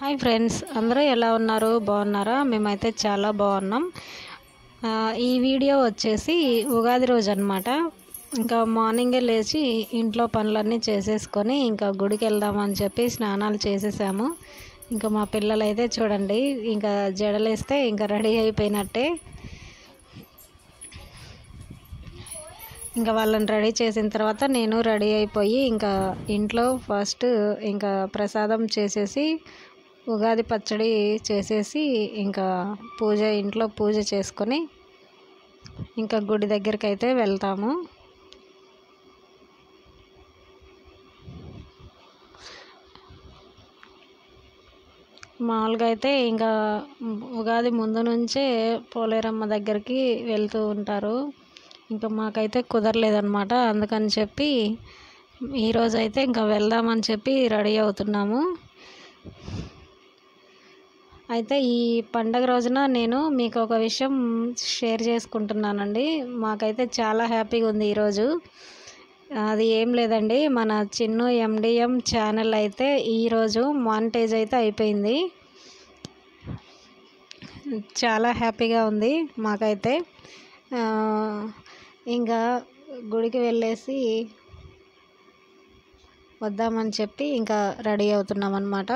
Hi friends అందరూ ఎలా ఉన్నారు బాగున్నారా మేమైతే చాలా బాగున్నాం ఆ, ఈ వీడియో వచ్చేసి ఉగాది రోజు అనమాట ఇంకా మార్నింగే లేచి ఇంట్లో పనులన్నీ చేసేసుకొని ఇంకా గుడికి వెళ్దామని చెప్పి స్నానాలు చేసేసాము ఇంకా మా పిల్లలు అయితే చూడండి ఇంకా జడలేస్తే ఇంకా రెడీ అయిపోయినట్టే ఇంకా వాళ్ళని రెడీ చేసిన తర్వాత నేను రెడీ అయిపోయి ఇంకా ఇంట్లో ఫస్ట్ ఇంకా ప్రసాదం చేసేసి ఉగాది పచ్చడి చేసేసి ఇంకా పూజ ఇంట్లో పూజ చేసుకొని ఇంకా గుడి దగ్గరికి అయితే వెళ్తాము మామూలుగా అయితే ఇంకా ఉగాది ముందు నుంచే పోలేరమ్మ దగ్గరికి వెళ్తూ ఉంటారు ఇంకా మాకైతే కుదరలేదన్నమాట అందుకని చెప్పి ఈరోజు అయితే ఇంకా వెళ్దామని చెప్పి రెడీ అవుతున్నాము అయితే ఈ పండగ రోజున నేను మీకు ఒక విషయం షేర్ చేసుకుంటున్నానండి మాకైతే చాలా హ్యాపీగా ఉంది ఈరోజు అది ఏం లేదండి మన చిన్ను ఎండిఎం ఛానల్ అయితే ఈరోజు మానిటైజ్ అయితే అయిపోయింది చాలా హ్యాపీగా ఉంది మాకైతే ఆ, ఇంకా గుడికి వెళ్ళేసి వద్దామని చెప్పి ఇంకా రెడీ అవుతున్నాం అనమాట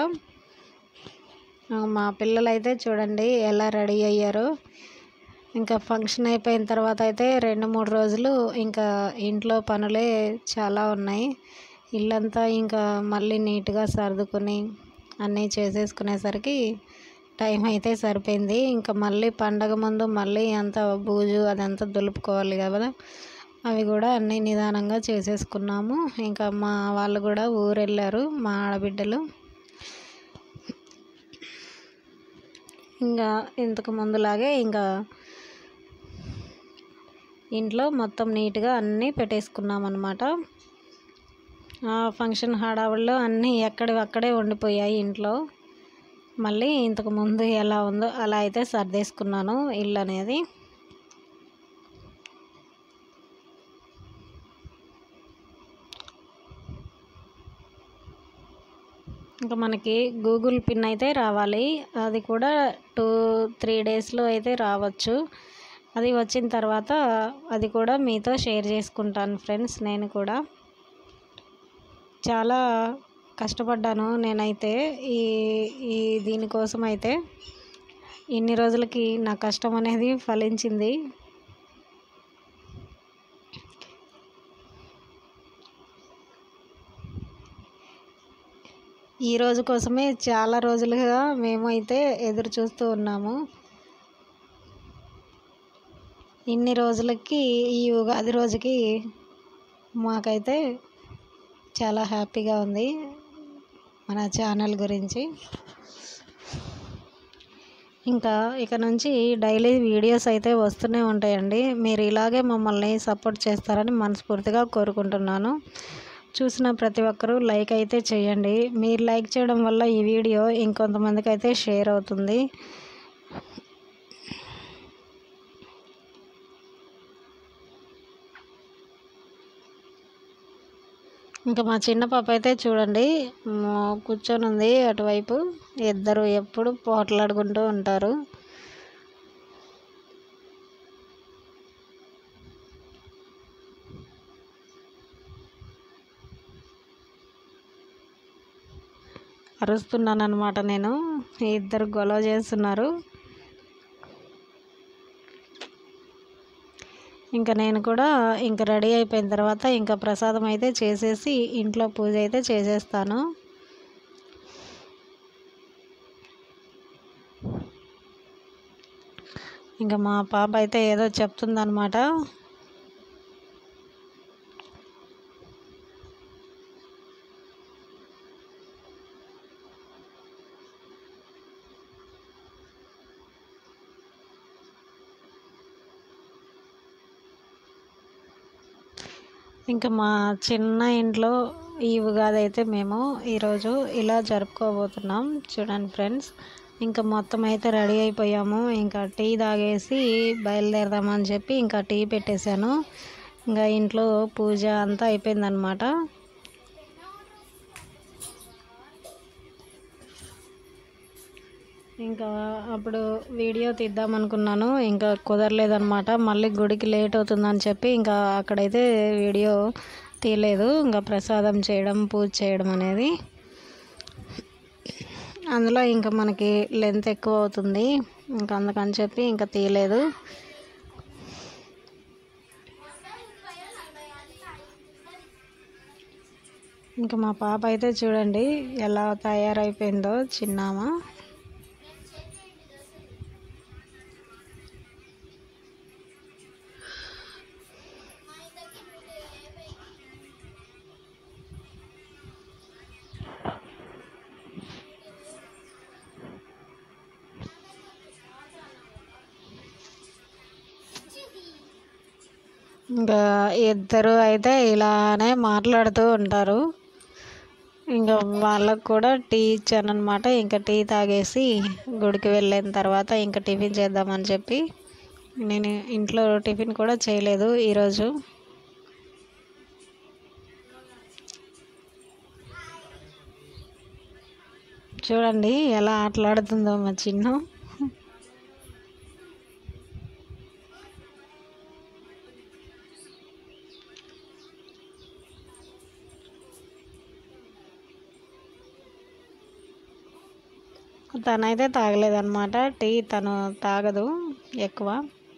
మా పిల్లలు అయితే చూడండి ఎలా రెడీ అయ్యారో ఇంకా ఫంక్షన్ అయిపోయిన తర్వాత అయితే రెండు మూడు రోజులు ఇంకా ఇంట్లో పనులే చాలా ఉన్నాయి ఇల్లంతా ఇంకా మళ్ళీ నీట్గా సర్దుకుని అన్నీ చేసేసుకునేసరికి టైం అయితే సరిపోయింది ఇంకా మళ్ళీ పండగ ముందు మళ్ళీ అంత బూజు అదంతా దులుపుకోవాలి కదా అవి కూడా అన్నీ నిదానంగా చేసేసుకున్నాము ఇంకా మా వాళ్ళు కూడా ఊరు వెళ్ళారు మా ఆడబిడ్డలు ఇంకా ఇంతకు ముందులాగే ఇంకా ఇంట్లో మొత్తం నీట్గా అన్నీ పెట్టేసుకున్నాం అనమాట ఫంక్షన్ హడావుల్లో అన్నీ ఎక్కడివి అక్కడే ఉండిపోయాయి ఇంట్లో మళ్ళీ ఇంతకు ముందు ఎలా ఉందో అలా అయితే సర్దేసుకున్నాను ఇల్లు అనేది ఇంకా మనకి గూగుల్ పిన్ అయితే రావాలి అది కూడా టూ త్రీ డేస్లో అయితే రావచ్చు అది వచ్చిన తర్వాత అది కూడా మీతో షేర్ చేసుకుంటాను ఫ్రెండ్స్ నేను కూడా చాలా కష్టపడ్డాను నేనైతే ఈ ఈ దీనికోసం అయితే ఇన్ని రోజులకి నా కష్టం అనేది ఫలించింది ఈ రోజు కోసమే చాలా రోజులుగా మేమైతే ఎదురు చూస్తూ ఉన్నాము ఇన్ని రోజులకి ఈ ఉగాది రోజుకి మాకైతే చాలా హ్యాపీగా ఉంది మన ఛానల్ గురించి ఇంకా ఇక నుంచి డైలీ వీడియోస్ అయితే వస్తూనే ఉంటాయండి మీరు ఇలాగే మమ్మల్ని సపోర్ట్ చేస్తారని మనస్ఫూర్తిగా కోరుకుంటున్నాను చూసిన ప్రతి ఒక్కరూ లైక్ అయితే చేయండి మీరు లైక్ చేయడం వల్ల ఈ వీడియో ఇంకొంతమందికి అయితే షేర్ అవుతుంది ఇంకా మా చిన్న పాప అయితే చూడండి మ- కూర్చొని ఉంది అటువైపు ఇద్దరు ఎప్పుడు పోట్లాడుకుంటూ ఉంటారు అరుస్తున్నాను అనమాట నేను ఇద్దరు గొడవ చేస్తున్నారు ఇంకా నేను కూడా ఇంకా రెడీ అయిపోయిన తర్వాత ఇంకా ప్రసాదం అయితే చేసేసి ఇంట్లో పూజ అయితే చేసేస్తాను ఇంకా మా పాప అయితే ఏదో చెప్తుందనమాట ఇంకా మా చిన్న ఇంట్లో ఈ ఉగాది అయితే మేము ఈరోజు ఇలా జరుపుకోబోతున్నాం చూడండి ఫ్రెండ్స్ ఇంకా మొత్తం అయితే రెడీ అయిపోయాము ఇంకా టీ తాగేసి బయలుదేరదామని చెప్పి ఇంకా టీ పెట్టేశాను ఇంకా ఇంట్లో పూజ అంతా అయిపోయిందనమాట ఇంకా అప్పుడు వీడియో తీద్దాం అనుకున్నాను ఇంకా కుదరలేదనమాట మళ్ళీ గుడికి లేట్ అవుతుందని చెప్పి ఇంకా అక్కడైతే వీడియో తీయలేదు ఇంకా ప్రసాదం చేయడం పూజ చేయడం అనేది అందులో ఇంకా మనకి లెంత్ ఎక్కువ అవుతుంది ఇంకా అందుకని చెప్పి ఇంకా తీయలేదు ఇంకా మా పాప అయితే చూడండి ఎలా తయారైపోయిందో చిన్నామా ఇంకా ఇద్దరు అయితే ఇలానే మాట్లాడుతూ ఉంటారు ఇంకా వాళ్ళకు కూడా టీ ఇచ్చాను అనమాట ఇంకా టీ తాగేసి గుడికి వెళ్ళిన తర్వాత ఇంకా టిఫిన్ చేద్దామని చెప్పి నేను ఇంట్లో టిఫిన్ కూడా చేయలేదు ఈరోజు చూడండి ఎలా ఆటలాడుతుందో మా చిన్ను తనైతే తాగలేదన్నమాట టీ తను తాగదు ఎక్కువ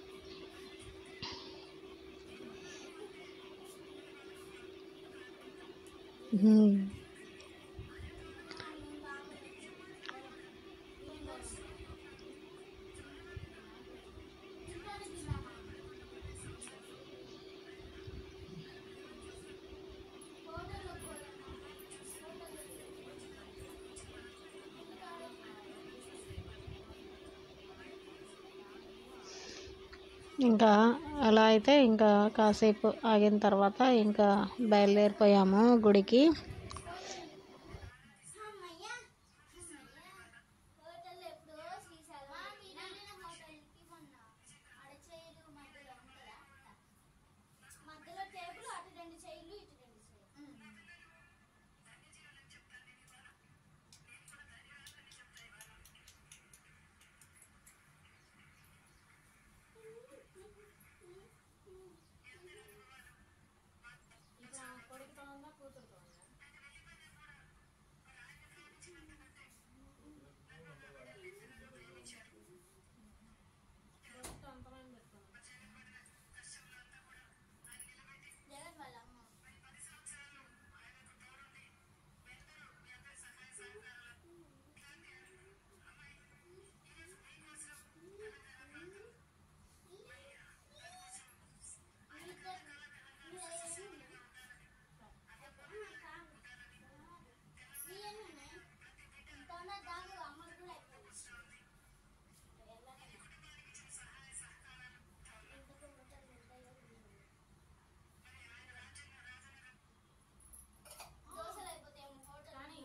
హ్మ్. ఇంకా అలా అయితే ఇంకా కాసేపు ఆగిన తర్వాత ఇంకా బయలుదేరిపోయాము గుడికి మధ్యలో టేబుల్ అటు రెండు చైర్లు ఇటు రెండు చైర్లు జగన్ వాళ్ళ అమ్మ దోశలు అయిపోతాయి హోటల్ కానీ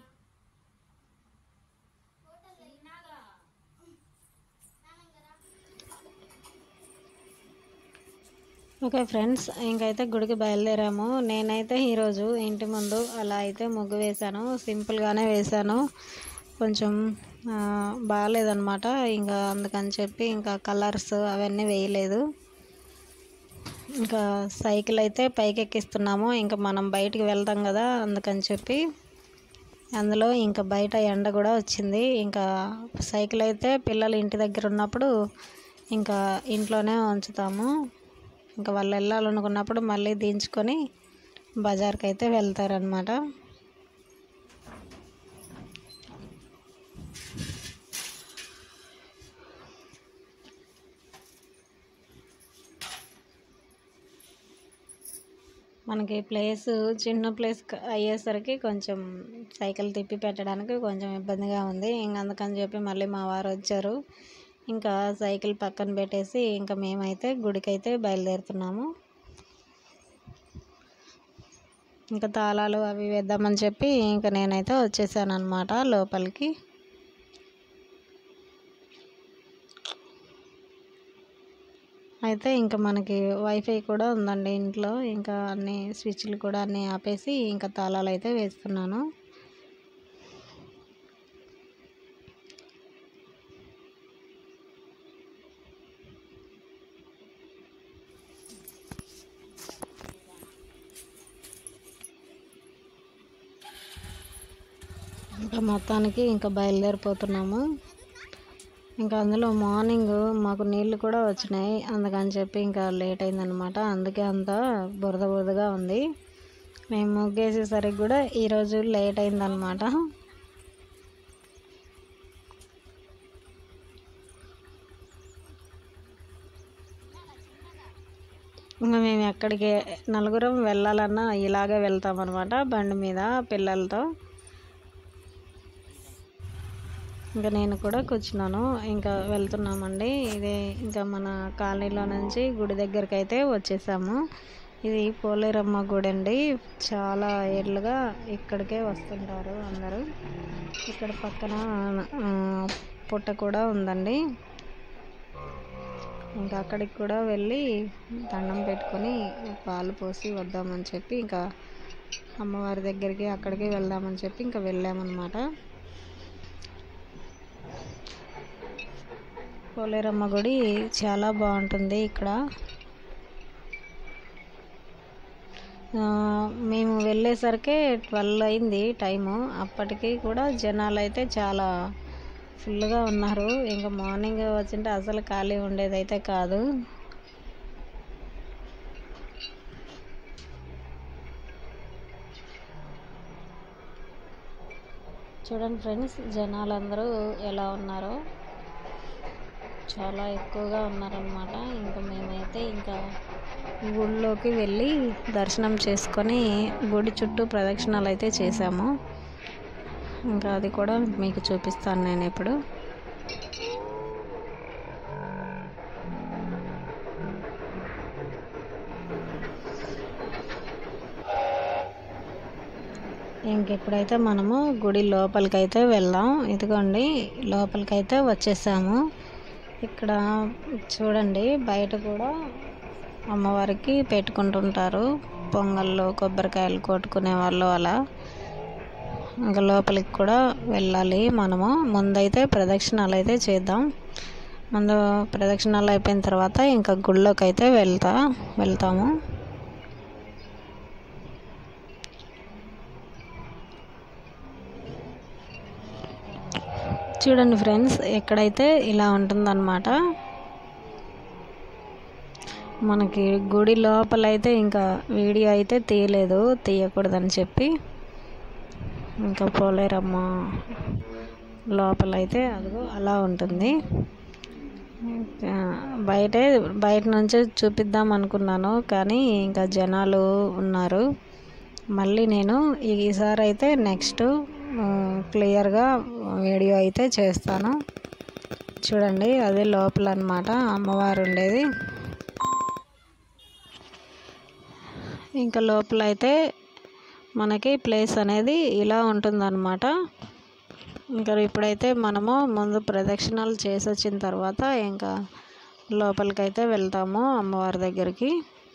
హోటల్ వెళ్ళినాగా నానంగరా ఓకే ఫ్రెండ్స్ ఇంకైతే గుడికి బయలుదేరాము నేనైతే ఈరోజు ఇంటి ముందు అలా అయితే ముగ్గు వేశాను సింపుల్గానే వేశాను కొంచెం ఆ, బాగాలేదన్నమాట ఇంకా అందుకని చెప్పి ఇంకా కలర్స్ అవన్నీ వేయలేదు ఇంకా సైకిల్ అయితే పైకి ఎక్కిస్తున్నాము ఇంకా మనం బయటికి వెళ్తాం కదా అందుకని చెప్పి అందులో ఇంకా బయట ఎండ కూడా వచ్చింది ఇంకా సైకిల్ అయితే పిల్లలు ఇంటి దగ్గర ఉన్నప్పుడు ఇంకా ఇంట్లోనే ఉంచుతాము ఇంకా వాళ్ళు వెళ్ళాలనుకున్నప్పుడు మళ్ళీ దించుకొని బజార్కి అయితే వెళ్తారనమాట మనకి ప్లేస్ చిన్న ప్లేస్ క- అయ్యేసరికి కొంచెం సైకిల్ తిప్పి పెట్టడానికి కొంచెం ఇబ్బందిగా ఉంది ఇంక అందుకని చెప్పి మళ్ళీ మా వారు వచ్చారు ఇంకా సైకిల్ పక్కన పెట్టేసి ఇంకా మేమైతే గుడికైతే బయలుదేరుతున్నాము ఇంకా తాళాలు అవి వేద్దామని చెప్పి ఇంకా నేనైతే వచ్చేసాను అనమాట లోపలికి అయితే ఇంకా మనకి వైఫై కూడా ఉందండి ఇంట్లో ఇంకా అన్ని స్విచ్లు కూడా అన్నీ ఆపేసి ఇంకా తాళాలు అయితే వేస్తున్నాను ఇంకా మొత్తానికి ఇంకా బయలుదేరిపోతున్నాము ఇంకా అందులో మార్నింగ్ మాకు నీళ్ళు కూడా వచ్చినాయి అందుకని చెప్పి ఇంకా లేట్ అయిందనమాట అందుకే అంత బురద బురదగా ఉంది మేము ముగ్గేసేసరికి కూడా ఈరోజు లేట్ అయిందనమాట ఇంకా మేము ఎక్కడికి నలుగురం వెళ్ళాలన్నా ఇలాగే వెళ్తామన్నమాట బండి మీద పిల్లలతో ఇంకా నేను కూడా కూర్చున్నాను ఇంకా వెళ్తున్నామండి ఇది ఇంకా మన కాలనీలో నుంచి గుడి దగ్గరికి అయితే వచ్చేసాము ఇది పోలేరమ్మ గుడి అండి చాలా ఏళ్ళుగా ఇక్కడికే వస్తుంటారు అందరూ ఇక్కడ పక్కన ఆ, పుట్ట కూడా ఉందండి ఇంకా అక్కడికి కూడా వెళ్ళి దండం పెట్టుకొని పాలు పోసి వద్దామని చెప్పి ఇంకా అమ్మవారి దగ్గరికి అక్కడికి వెళ్దామని చెప్పి ఇంకా వెళ్ళామన్నమాట పోలేరమ్మ గుడి చాలా బాగుంటుంది ఇక్కడ ఆ, మేము వెళ్ళేసరికి ట్వెల్వ్ అయింది టైము అప్పటికి కూడా జనాలు అయితే చాలా ఫుల్గా ఉన్నారు ఇంకా మార్నింగ్ వచ్చింటే అసలు ఖాళీ ఉండేదైతే కాదు చూడండి ఫ్రెండ్స్ జనాలందరూ ఎలా ఉన్నారో చాలా ఎక్కువగా ఉన్నారనమాట ఇంకా మేమైతే ఇంకా గుడిలోకి వెళ్ళి దర్శనం చేసుకొని గుడి చుట్టూ ప్రదక్షిణాలు అయితే చేసాము ఇంకా అది కూడా మీకు చూపిస్తాను నేను ఇప్పుడు ఇంకెప్పుడైతే మనము గుడి లోపలికైతే వెళ్దాం ఇదిగోండి లోపలికైతే వచ్చేసాము ఇక్కడ చూడండి బయట కూడా అమ్మవారికి పెట్టుకుంటుంటారు పొంగళ్ళు కొబ్బరికాయలు కొట్టుకునే వాళ్ళు అలా ఇంకా లోపలికి కూడా వెళ్ళాలి మనము ముందైతే ప్రదక్షిణాలు అయితే చేద్దాం ముందు ప్రదక్షిణాలు అయిపోయిన తర్వాత ఇంకా గుళ్ళోకి అయితే వెళ్తా వెళ్తాము చూడండి ఫ్రెండ్స్ ఎక్కడైతే ఇలా ఉంటుందన్నమాట మనకి గుడి లోపలైతే ఇంకా వీడియో అయితే తీయలేదు తీయకూడదని చెప్పి ఇంకా పోలేరమ్మ లోపలైతే అదిగో అలా ఉంటుంది ఇంకా బయటే బయట నుంచే చూపిద్దాం అనుకున్నాను కానీ ఇంకా జనాలు ఉన్నారు మళ్ళీ నేను ఈసారి అయితే నెక్స్ట్ క్లియర్గా వీడియో అయితే చేస్తాను చూడండి అదే లోపల అన్నమాట అమ్మవారు ఉండేది ఇంకా లోపల అయితే మనకి ప్లేస్ అనేది ఇలా ఉంటుందన్నమాట ఇంకా ఇప్పుడైతే మనము ముందు ప్రదక్షిణాలు చేసి వచ్చిన తర్వాత ఇంకా లోపలికైతే వెళ్తాము అమ్మవారి దగ్గరికి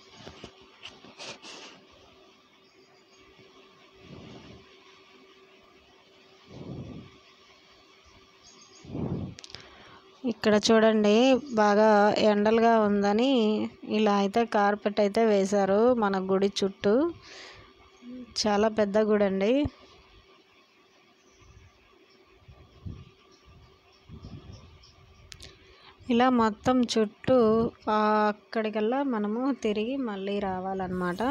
ఇక్కడ చూడండి బాగా ఎండలుగా ఉందని ఇలా అయితే కార్పెట్ అయితే వేశారు మన గుడి చుట్టూ చాలా పెద్ద గుడి అండి ఇలా మొత్తం చుట్టూ ఆ అక్కడికల్లా మనము తిరిగి మళ్ళీ రావాలన్నమాట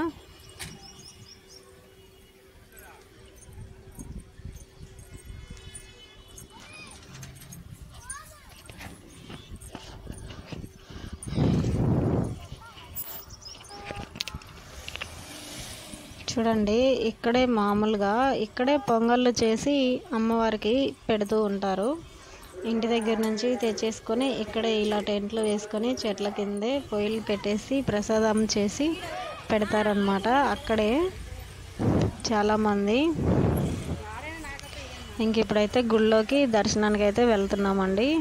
చూడండి ఇక్కడే మామూలుగా ఇక్కడే పొంగళ్ళు చేసి అమ్మవారికి పెడుతూ ఉంటారు ఇంటి దగ్గర నుంచి తెచ్చేసుకొని ఇక్కడే ఇలా టెంట్లు వేసుకొని చెట్ల కిందే పొయ్యిలు పెట్టేసి ప్రసాదం చేసి పెడతారనమాట అక్కడే చాలామంది ఇంక ఇప్పుడైతే గుళ్ళోకి దర్శనానికి అయితే వెళ్తున్నామండి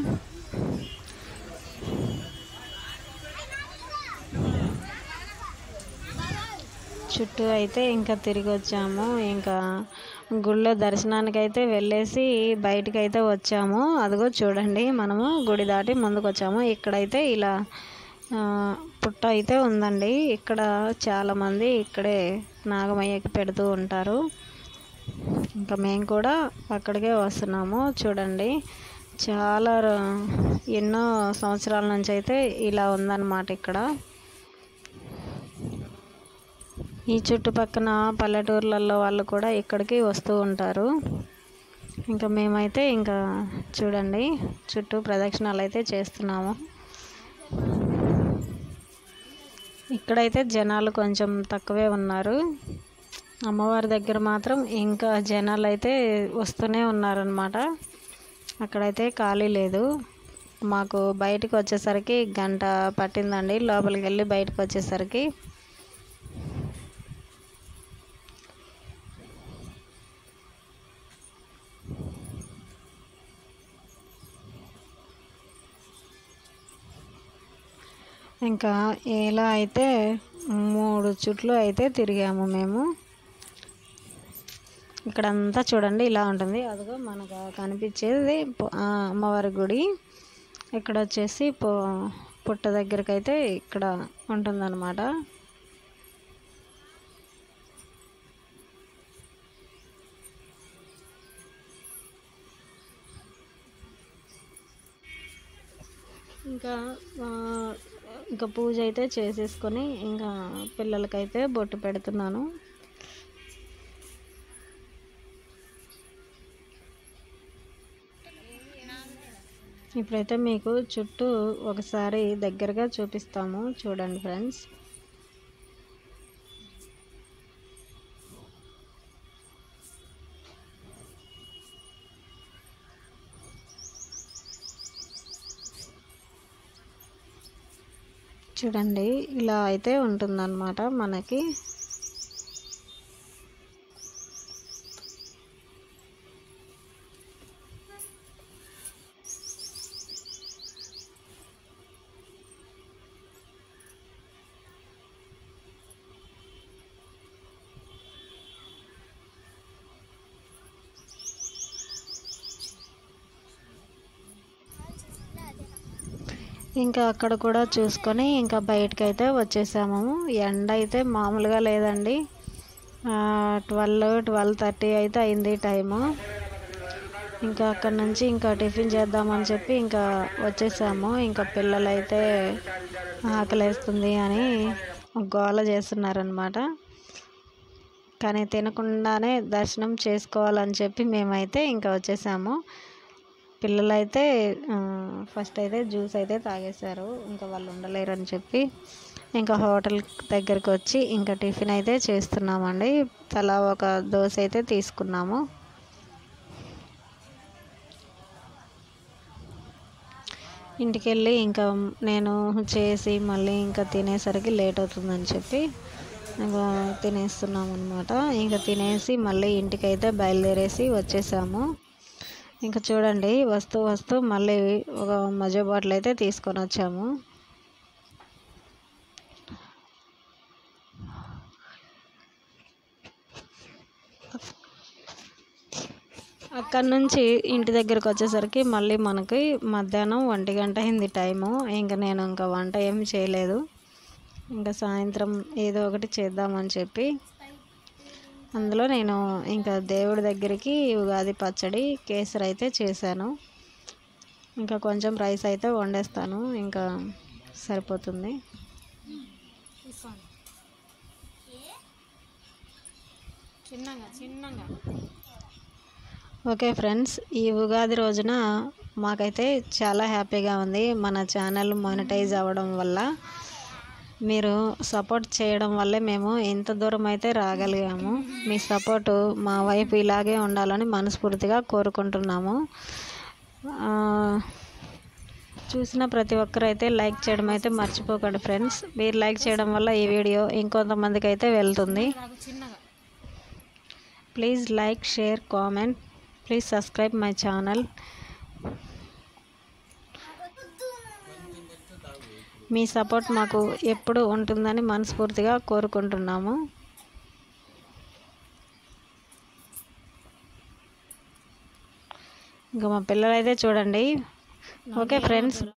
చుట్టూ అయితే ఇంకా తిరిగి వచ్చాము ఇంకా గుళ్ళో దర్శనానికి అయితే వెళ్ళేసి బయటికి అయితే వచ్చాము అదిగో చూడండి మనము గుడి దాటి ముందుకు వచ్చాము ఇక్కడైతే ఇలా ఆ, పుట్ట అయితే ఉందండి ఇక్కడ చాలామంది ఇక్కడే నాగమయ్యకి పెడుతూ ఉంటారు ఇంకా మేము కూడా అక్కడికే వస్తున్నాము చూడండి చాలా ర- ఎన్నో సంవత్సరాల నుంచి అయితే ఇలా ఉందన్నమాట ఇక్కడ ఈ చుట్టుపక్కన పల్లెటూర్లలో వాళ్ళు కూడా ఇక్కడికి వస్తూ ఉంటారు ఇంకా మేమైతే ఇంకా చూడండి చుట్టూ ప్రదక్షిణాలు అయితే చేస్తున్నాము ఇక్కడైతే జనాలు కొంచెం తక్కువే ఉన్నారు అమ్మవారి దగ్గర మాత్రం ఇంకా జనాలు అయితే వస్తూనే ఉన్నారనమాట అక్కడైతే ఖాళీ లేదు మాకు బయటకు వచ్చేసరికి గంట పట్టిందండి లోపలికి వెళ్ళి బయటకు వచ్చేసరికి ఇంకా ఇలా అయితే మూడు చుట్లు అయితే తిరిగాము మేము ఇక్కడంతా చూడండి ఇలా ఉంటుంది అదిగో మనకు కనిపించేది పు- ఆ అమ్మవారి గుడి ఇక్కడ వచ్చేసి పు పుట్ట దగ్గరికి అయితే ఇక్కడ ఉంటుందన్నమాట ఇంకా ఆ, ఇంకా పూజ అయితే చేసేసుకొని ఇంకా పిల్లలకైతే బొట్టు పెడుతున్నాను ఇప్పుడైతే మీకు చుట్టూ ఒకసారి దగ్గరగా చూపిస్తాము చూడండి ఫ్రెండ్స్ చూడండి ఇలా అయితే ఉంటుందన్నమాట మనకి ఇంకా అక్కడ కూడా చూసుకొని ఇంకా బయటకు అయితే వచ్చేసాము ఎండ అయితే మామూలుగా లేదండి ట్వెల్వ్ ట్వెల్వ్ థర్టీ అయితే అయింది టైము ఇంకా అక్కడ నుంచి ఇంకా టిఫిన్ చేద్దామని చెప్పి ఇంకా వచ్చేసాము ఇంకా పిల్లలు అయితే ఆకలేస్తుంది అని గోల చేస్తున్నారనమాట కానీ తినకుండానే దర్శనం చేసుకోవాలని చెప్పి మేమైతే ఇంకా వచ్చేసాము పిల్లలైతే ఫస్ట్ అయితే జ్యూస్ అయితే తాగేశారు ఇంకా వాళ్ళు ఉండలేరు అని చెప్పి ఇంకా హోటల్ దగ్గరికి వచ్చి ఇంకా టిఫిన్ అయితే చేస్తున్నామండి తలా ఒక దోశ అయితే తీసుకున్నాము ఇంటికి వెళ్ళి ఇంకా నేను చేసి మళ్ళీ ఇంకా తినేసరికి లేట్ అవుతుందని చెప్పి ఇంకా తినేస్తున్నాం అనమాట ఇంకా తినేసి మళ్ళీ ఇంటికైతే బయలుదేరేసి వచ్చేసాము ఇంకా చూడండి వస్తూ వస్తూ మళ్ళీ ఒక మజా బాటిల్ అయితే తీసుకొని వచ్చాము అక్కడ నుంచి ఇంటి దగ్గరకు వచ్చేసరికి మళ్ళీ మనకి మధ్యాహ్నం ఒంటి గంట అయింది టైము ఇంకా నేను ఇంకా వంట ఏం చేయలేదు ఇంకా సాయంత్రం ఏదో ఒకటి చేద్దామని చెప్పి అందులో నేను ఇంకా దేవుడి దగ్గరికి ఉగాది పచ్చడి కేసరి అయితే చేశాను ఇంకా కొంచెం రైస్ అయితే వండేస్తాను ఇంకా సరిపోతుంది చిన్నగా చిన్నగా ఓకే ఫ్రెండ్స్ ఈ ఉగాది రోజున మాకైతే చాలా హ్యాపీగా ఉంది మన ఛానల్ మానిటైజ్ అవ్వడం వల్ల మీరు సపోర్ట్ చేయడం వల్లే మేము ఇంత దూరం అయితే రాగలిగాము మీ సపోర్టు మా వైపు ఇలాగే ఉండాలని మనస్ఫూర్తిగా కోరుకుంటున్నాము ఆ, చూసిన ప్రతి ఒక్కరు అయితే లైక్ చేయడం అయితే మర్చిపోకండి ఫ్రెండ్స్ మీరు లైక్ చేయడం వల్ల ఈ వీడియో ఇంకొంతమందికి అయితే వెళ్తుంది రాగు చిన్నగా please like share comment please subscribe my channel మీ సపోర్ట్ మాకు ఎప్పుడు ఉంటుందని మనస్ఫూర్తిగా కోరుకుంటున్నాము ఇంకా మా పిల్లలైతే చూడండి ఓకే ఫ్రెండ్స్